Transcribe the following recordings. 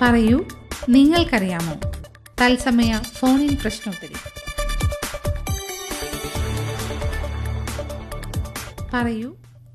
പറയൂ നിങ്ങൾക്കറിയാമോ തത്സമയ ഫോൺ ഇൻ പ്രശ്നോത്തരി പറയൂ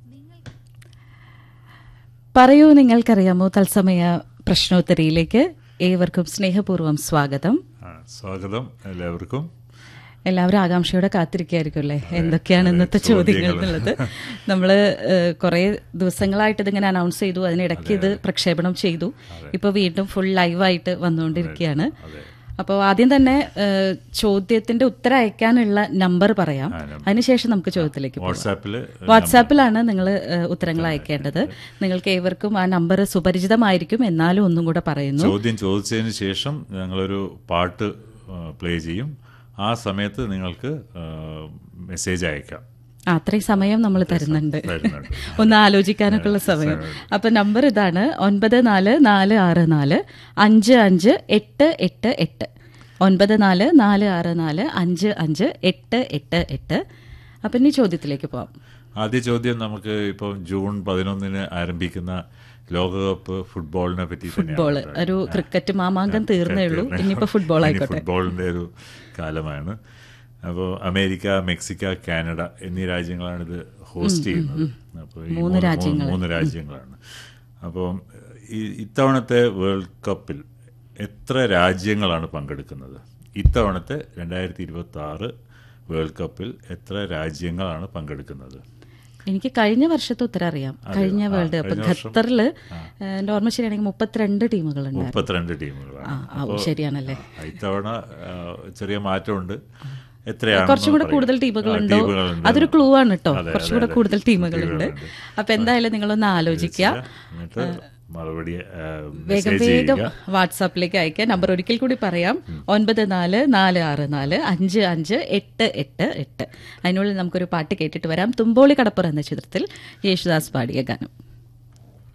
പറയൂ നിങ്ങൾക്കറിയാമോ തത്സമയ പ്രശ്നോത്തരിയിലേക്ക് ഏവർക്കും സ്നേഹപൂർവ്വം സ്വാഗതം ആ, സ്വാഗതം എല്ലാവർക്കും എല്ലാവരും ആകാംക്ഷയോടെ കാത്തിരിക്കുകയായിരിക്കും അല്ലേ എന്തൊക്കെയാണ് ഇന്നത്തെ ചോദ്യങ്ങൾ എന്നുള്ളത് നമ്മൾ കുറേ ദിവസങ്ങളായിട്ട് ഇതിങ്ങനെ അനൗൺസ് ചെയ്തു അതിനിടയ്ക്ക് ഇത് പ്രക്ഷേപണം ചെയ്തു ഇപ്പോൾ വീണ്ടും ഫുൾ ലൈവായിട്ട് വന്നുകൊണ്ടിരിക്കുകയാണ് അപ്പോൾ ആദ്യം തന്നെ ഏഹ്, ചോദ്യത്തിന്റെ ഉത്തരം അയക്കാനുള്ള നമ്പർ പറയാം അതിനുശേഷം നമുക്ക് ചോദ്യത്തിലേക്ക് പോകാം വാട്സാപ്പിൽ വാട്സാപ്പിലാണ് നിങ്ങൾ ഉത്തരങ്ങൾ അയക്കേണ്ടത് നിങ്ങൾക്ക് ഏവർക്കും ആ നമ്പർ സുപരിചിതമായിരിക്കും എന്നാലും ഒന്നും കൂടെ പറയുന്നു ചോദ്യം ചോദിച്ചതിന് ശേഷം ഞങ്ങളൊരു പാട്ട് പ്ലേ ചെയ്യും ആ സമയത്ത് നിങ്ങൾക്ക് ആ, മെസ്സേജ് അയക്കാം ആ, അത്രയും സമയം നമ്മൾ തരുന്നുണ്ട് തരുന്നുണ്ട്. ഒന്ന് ആലോചിക്കാനൊക്കെ ഉള്ള സമയം അപ്പൊ നമ്പർ ഇതാണ് ഒൻപത് നാല് നാല് ആറ് നാല് അഞ്ച് അഞ്ച് എട്ട് എട്ട് എട്ട് ഒൻപത് നാല് നാല് ആറ് നാല് അഞ്ച് അഞ്ച് എട്ട് എട്ട് എട്ട് അപ്പൊ ഇനി ചോദ്യത്തിലേക്ക് പോവാം ആദ്യ ചോദ്യം നമുക്ക് ഇപ്പം ജൂൺ പതിനൊന്നിന് ആരംഭിക്കുന്ന ലോകകപ്പ് ഫുട്ബോളിനെ പറ്റി ഫുട്ബോള് ഒരു ക്രിക്കറ്റ് മാമാങ്കം തീർന്നേ ഉള്ളൂ ഇനിയിപ്പോ ഫുട്ബോൾ ആയിക്കോട്ടെ ഫുട്ബോളിന്റെ ഒരു കാലമാണ് അപ്പോൾ അമേരിക്ക മെക്സിക്ക കാനഡ എന്നീ രാജ്യങ്ങളാണ് ഇത് ഹോസ്റ്റ് ചെയ്യുന്നത് അപ്പോൾ ഈ മൂന്ന് മൂന്ന് രാജ്യങ്ങളാണ് അപ്പം ഈ- ഇത്തവണത്തെ വേൾഡ് കപ്പിൽ എത്ര രാജ്യങ്ങളാണ് പങ്കെടുക്കുന്നത് ഇത്തവണത്തെ രണ്ടായിരത്തി ഇരുപത്തി ആറ് വേൾഡ് കപ്പിൽ എത്ര രാജ്യങ്ങളാണ് പങ്കെടുക്കുന്നത് എനിക്ക് കഴിഞ്ഞ വർഷത്തെ ഉത്തരം അറിയാം കഴിഞ്ഞ വേൾഡ് കപ്പ് ഖത്തറിൽ എന്റെ ഓർമ്മ ശരിയാണെങ്കിൽ മുപ്പത്തിരണ്ട് ടീമുകളുണ്ട് മുപ്പത്തിരണ്ട് ടീമുകളാണ് ആ ഓ, ശരിയാണല്ലേ ആ, ഇത്തവണ ആ, ചെറിയ മാറ്റമുണ്ട് എത്രയാണ് കുറച്ചും കൂടെ കൂടുതൽ ടീമുകളുണ്ടോ അതൊരു ക്ലൂ ആണ് കേട്ടോ കുറച്ചും കൂടെ കൂടുതൽ ടീമുകളുണ്ട് അപ്പൊ എന്തായാലും നിങ്ങളൊന്ന് ആലോചിക്കുക എന്നിട്ട് മറുപടി ആ, വേഗം മെസ്സേജ് വേഗം ചെയ്യുക വാട്സാപ്പിലേക്ക് അയക്കുക നമ്പർ ഒരിക്കൽ കൂടി പറയാം ഒൻപത് നാല് നാല് ആറ് നാല് അഞ്ച് അഞ്ച് എട്ട് എട്ട് എട്ട് അതിനുള്ളിൽ നമുക്കൊരു പാട്ട് കേട്ടിട്ട് വരാം തുമ്പോളി കടപ്പുറ എന്ന ചിത്രത്തിൽ യേശുദാസ് പാടിയ ഗാനം